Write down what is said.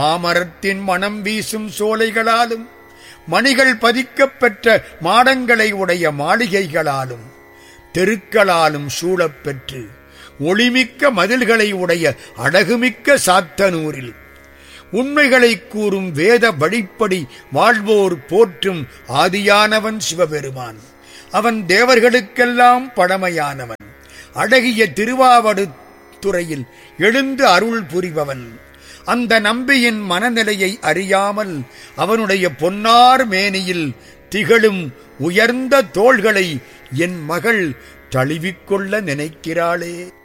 மாமரத்தின் மனம் வீசும் சோலைகளாலும் மணிகள் பதிக்கப் பெற்ற மாடங்களை உடைய மாளிகைகளாலும் தெருக்களாலும் சூழப் பெற்று ஒளிமிக்க மதில்களை உடைய அழகுமிக்க சாத்தனூரில் உண்மைகளை கூறும் வேத வழிப்படி வாழ்வோர் போற்றும் ஆதியானவன் சிவபெருமான் அவன் தேவர்களுக்கெல்லாம் பழமையானவன் அழகிய திருவாவடுதுறையில் எழுந்து அருள் புரிபவன் அந்த நம்பியின் மனநிலையை அறியாமல் அவனுடைய பொன்னார் மேனியில் திகழும் உயர்ந்த தோள்களை என் மகள் தழுவிக்கொள்ள நினைக்கிறாளே